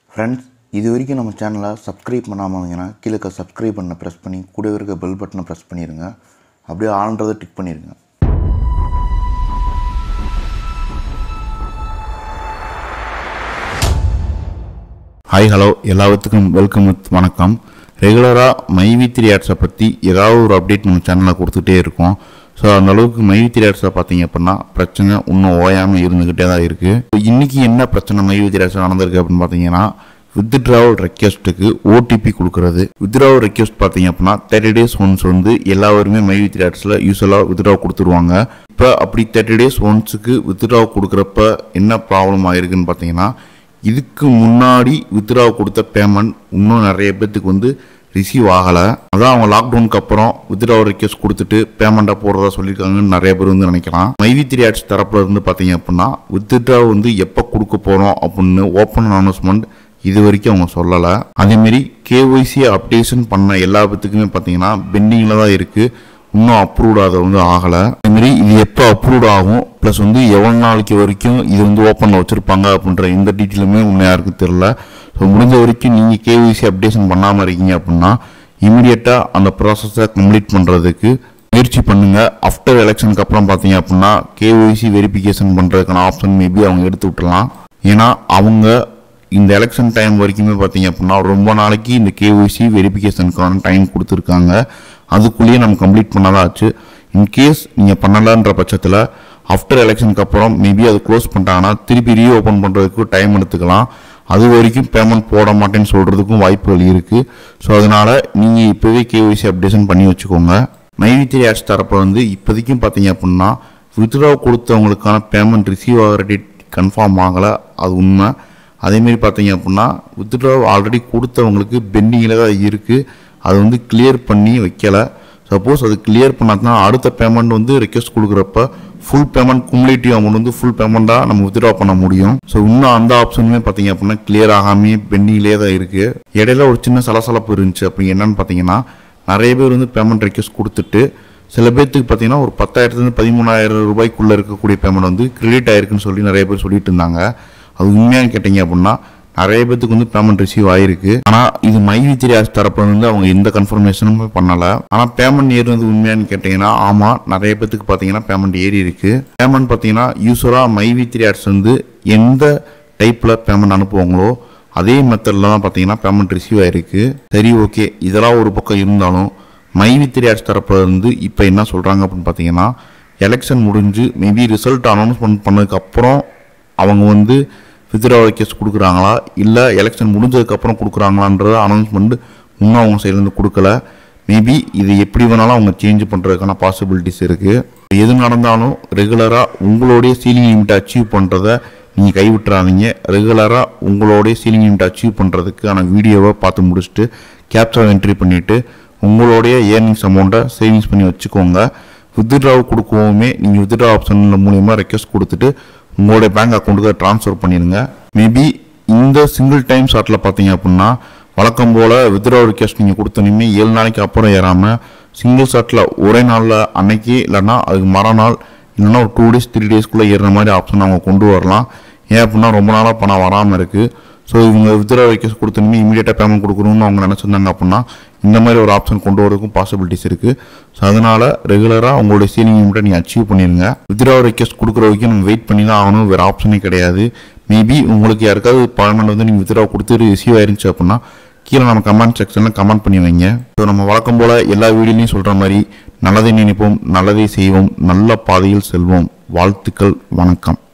friends இது வரைக்கும் நம்ம சேனலை சப்ஸ்கிரைப் பண்ணாமல் இருந்தீங்கன்னா கீழே இருக்க சப்ஸ்கிரைப் பண்ண ப்ரெஸ் பண்ணி கூடவே இருக்க பெல் பட்டனை ப்ரெஸ் பண்ணிடுங்க அப்படியே ஆல்ன்றதை டிக் பண்ணிடுங்க ஹாய் ஹலோ எல்லாத்துக்கும் வெல்கம் வித் வணக்கம் ரெகுலராக மைவி த்ரீ ஆட்ஸை பற்றி ஏதாவது ஒரு அப்டேட் நம்ம சேனலில் கொடுத்துட்டே இருக்கோம் ஸோ அந்த அளவுக்கு மைவி த்ரீ ஆட்ஸில் பார்த்தீங்க அப்படின்னா பிரச்சனை இன்னும் ஓயாமல் இருந்துக்கிட்டே தான் இருக்குது இன்றைக்கி என்ன பிரச்சனை மைவி த்ரீ ஆட்ஸில் நடந்திருக்கு அப்படின்னு பார்த்தீங்கன்னா வித்ட்ராவல் ரெக்வஸ்ட்டுக்கு ஓடிபி கொடுக்குறது வித்ட்ராவல் ரெக்வஸ்ட் பார்த்தீங்க அப்படின்னா தேர்ட்டி டேஸ் ஒன்ஸ் வந்து எல்லாருமே மைவி த்ரீ ஆட்ஸில் யூஸ்வலாக வித்ட்ரா கொடுத்துருவாங்க இப்போ அப்படி தேர்ட்டி டேஸ் ஒன்ஸுக்கு வித்ட்ரா கொடுக்குறப்ப என்ன ப்ராப்ளம் ஆயிருக்குன்னு பார்த்தீங்கன்னா இதுக்கு முன்னாடி வித்ரா கொடுத்த பேமெண்ட் இன்னும் நிறைய பேர்த்துக்கு வந்து ரிசீவ் ஆகலை அதான் அவங்க லாக்டவுனுக்கு அப்புறம் வித்ரா ரெக்வஸ்ட் கொடுத்துட்டு பேமெண்ட்டை போடுறதா சொல்லியிருக்காங்கன்னு நிறைய பேர் வந்து நினைக்கலாம் மைவி த்ரீ ஆட்ஸ் தரப்புல இருந்து பார்த்தீங்க அப்படின்னா வித்ட்ரா வந்து எப்போ கொடுக்க போகிறோம் அப்படின்னு ஓப்பன் அனௌன்ஸ்மெண்ட் இது வரைக்கும் அவங்க சொல்லலை அதேமாரி கேஒய்சி அப்டேஷன் பண்ண எல்லா பேத்துக்குமே பார்த்தீங்கன்னா பெண்டிங்கில் தான் இருக்குது இன்னும் அப்ரூவ்ட் அதை வந்து ஆகலை அதுமாரி இது எப்போ அப்ரூவ்ட் ஆகும் ப்ளஸ் வந்து எவ்வளோ நாளைக்கு வரைக்கும் இது வந்து ஓப்பனில் வச்சுருப்பாங்க அப்படின்ற எந்த டீட்டெயிலுமே இன்னும் யாருக்கும் தெரில ஸோ முடிஞ்ச வரைக்கும் நீங்கள் கேவிசி அப்டேஷன் பண்ணாமல் இருக்கீங்க அப்படின்னா இமீடியட்டாக அந்த ப்ராசஸை கம்ப்ளீட் பண்ணுறதுக்கு முயற்சி பண்ணுங்க ஆஃப்டர் எலெக்ஷனுக்கு அப்புறம் பார்த்தீங்க அப்படின்னா கேஒய்சி வெரிஃபிகேஷன் பண்ணுறதுக்கான ஆப்ஷன் மேபி அவங்க எடுத்து விட்டுறலாம் ஏன்னா அவங்க இந்த எலெக்ஷன் டைம் வரைக்குமே பார்த்தீங்க அப்படின்னா ரொம்ப நாளைக்கு இந்த கேஒய்சி வெரிஃபிகேஷனுக்கான டைம் கொடுத்துருக்காங்க அதுக்குள்ளேயே நம்ம கம்ப்ளீட் பண்ணதான் ஆச்சு இன்கேஸ் நீங்கள் பண்ணலன்ற பட்சத்தில் ஆஃப்டர் எலெக்ஷனுக்கு அப்புறம் மேபி அது க்ளோஸ் பண்ணிட்டாங்கன்னா திருப்பி ரீ ஓப்பன் பண்ணுறதுக்கு டைம் எடுத்துக்கலாம் அது வரைக்கும் பேமெண்ட் போட மாட்டேன்னு சொல்கிறதுக்கும் வாய்ப்புகள் இருக்குது ஸோ அதனால் நீங்கள் இப்போவே கேஒய்சி அப்டேஷன் பண்ணி வச்சுக்கோங்க மைவி த்ரீ ஆட்ஸ் தரப்பில் வந்து இப்போதைக்கும் பார்த்தீங்க அப்படின்னா வித்ட்ரா கொடுத்தவங்களுக்கான பேமெண்ட் ரிசீவ் ஆகிற டேட் கன்ஃபார்ம் ஆகலை அது உண்மை அதேமாரி பார்த்தீங்க அப்படின்னா வித்ட்ரா ஆல்ரெடி கொடுத்தவங்களுக்கு பெண்டிங்கில் தான் இருக்குது அது வந்து கிளியர் பண்ணி வைக்கலை சப்போஸ் அது கிளியர் பண்ணாதான் அடுத்த பேமெண்ட் வந்து ரெக்வஸ்ட் கொடுக்குறப்ப ஃபுல் பேமெண்ட் குமுலேட்டிவ் அமௌண்ட் வந்து ஃபுல் பேமெண்ட்டாக நம்ம வித்ட்ரா பண்ண முடியும் ஸோ இன்னும் அந்த ஆப்ஷனுமே பார்த்தீங்க அப்படின்னா கிளியர் ஆகாமே பெண்டிங்லேயே தான் இருக்குது இடையில ஒரு சின்ன சலசலப்பு இருந்துச்சு அப்படி என்னன்னு பார்த்தீங்கன்னா நிறைய பேர் வந்து பேமெண்ட் ரெக்வஸ்ட் கொடுத்துட்டு சில பேர்த்துக்கு பார்த்தீங்கன்னா ஒரு பத்தாயிரத்துலேருந்து பதிமூணாயிரம் ரூபாய்க்குள்ளே இருக்கக்கூடிய பேமெண்ட் வந்து கிரெடிட் ஆயிருக்குன்னு சொல்லி நிறைய பேர் சொல்லிட்டு இருந்தாங்க அது உண்மையான்னு கேட்டிங்க அப்படின்னா நிறைய பேத்துக்கு வந்து பேமெண்ட் ரிசீவ் ஆயிருக்கு ஆனால் இது மைவி த்ரீ ஆஸ் தரப்புல இருந்து அவங்க எந்த கன்ஃபர்மேஷனுமே பண்ணலை ஆனால் பேமெண்ட் ஏறி வந்து உண்மையான்னு கேட்டிங்கன்னா ஆமாம் நிறைய பேத்துக்கு பார்த்தீங்கன்னா பேமெண்ட் ஏறி இருக்கு பேமெண்ட் பார்த்தீங்கன்னா யூஸ்வலாக மைவி த்ரீ ஆட்ஸ் வந்து எந்த டைப்பில் பேமெண்ட் அனுப்புவாங்களோ அதே மெத்தடில் தான் பார்த்தீங்கன்னா பேமெண்ட் ரிசீவ் ஆயிருக்கு சரி ஓகே இதெல்லாம் ஒரு பக்கம் இருந்தாலும் மைவி த்ரீ ஆட்ஸ் தரப்புல இருந்து இப்போ என்ன சொல்கிறாங்க அப்படின்னு பார்த்தீங்கன்னா எலெக்ஷன் முடிஞ்சு மேபி ரிசல்ட் அனௌன்ஸ்மெண்ட் பண்ணதுக்கு அப்புறம் அவங்க வந்து வித்ரா கேஸ் கொடுக்குறாங்களா இல்லை எலெக்ஷன் முடிஞ்சதுக்கப்புறம் கொடுக்குறாங்களான்றத அனௌன்ஸ்மெண்ட் இன்னும் அவங்க சைட்லேருந்து கொடுக்கல மேபி இது எப்படி வேணாலும் அவங்க சேஞ்ச் பண்ணுறதுக்கான பாசிபிலிட்டிஸ் இருக்குது எது நடந்தாலும் ரெகுலராக உங்களுடைய சீலிங் லிமிட்டை அச்சீவ் பண்ணுறத நீங்கள் கைவிட்டுறாதீங்க ரெகுலராக உங்களுடைய சீலிங் லிமிட்டை அச்சீவ் பண்ணுறதுக்கான வீடியோவை பார்த்து முடிச்சுட்டு கேப்சர் என்ட்ரி பண்ணிவிட்டு உங்களுடைய ஏர்னிங்ஸ் அமௌண்ட்டை சேவிங்ஸ் பண்ணி வச்சுக்கோங்க வித்ட்ராவை கொடுக்கவுமே நீங்கள் வித்ட்ரா ஆப்ஷன் மூலியமாக ரெக்வஸ்ட் கொடுத்துட்டு உங்களுடைய பேங்க் அக்கௌண்ட்டுக்கு ட்ரான்ஸ்ஃபர் பண்ணிடுங்க மேபி இந்த சிங்கிள் டைம் ஷாட்டில் பார்த்தீங்க அப்படின்னா வழக்கம் போல் வித்ட்ரா ரிக்வஸ்ட் நீங்கள் கொடுத்தனுமே ஏழு நாளைக்கு அப்புறம் ஏறாமல் சிங்கிள் ஷாட்டில் ஒரே நாளில் அன்னைக்கு இல்லைன்னா அதுக்கு மறுநாள் இல்லைன்னா ஒரு டூ டேஸ் த்ரீ டேஸ்க்குள்ளே ஏறுற மாதிரி ஆப்ஷன் அவங்க கொண்டு வரலாம் ஏன் அப்படின்னா ரொம்ப நாளாக பணம் வராமல் இருக்குது ஸோ இவங்க வித்ரா ரெக்வஸ்ட் கொடுத்தனுமே இமீடியட்டாக பேமெண்ட் கொடுக்கணும்னு அவங்க நினச்சிருந்தாங்க அப்படின்னா இந்த மாதிரி ஒரு ஆப்ஷன் கொண்டு வரதுக்கும் பாசிபிலிட்டிஸ் இருக்குது ஸோ அதனால் ரெகுலராக உங்களுடைய சீலிங் லிமிட்டை நீங்கள் அச்சீவ் பண்ணிடுங்க வித்ரா ரெக்வஸ்ட் கொடுக்குற வரைக்கும் நம்ம வெயிட் பண்ணி தான் ஆகணும் வேறு ஆப்ஷனே கிடையாது மேபி உங்களுக்கு யாருக்காவது பேமெண்ட் வந்து நீங்கள் வித்ரா கொடுத்து ரிசீவ் ஆயிருந்துச்சு அப்படின்னா கீழே நம்ம கமெண்ட் செக்ஷனில் கமெண்ட் பண்ணி வைங்க ஸோ நம்ம வழக்கம் போல் எல்லா வீடியோலையும் சொல்கிற மாதிரி நல்லதை நினைப்போம் நல்லதை செய்வோம் நல்ல பாதையில் செல்வோம் வாழ்த்துக்கள் வணக்கம்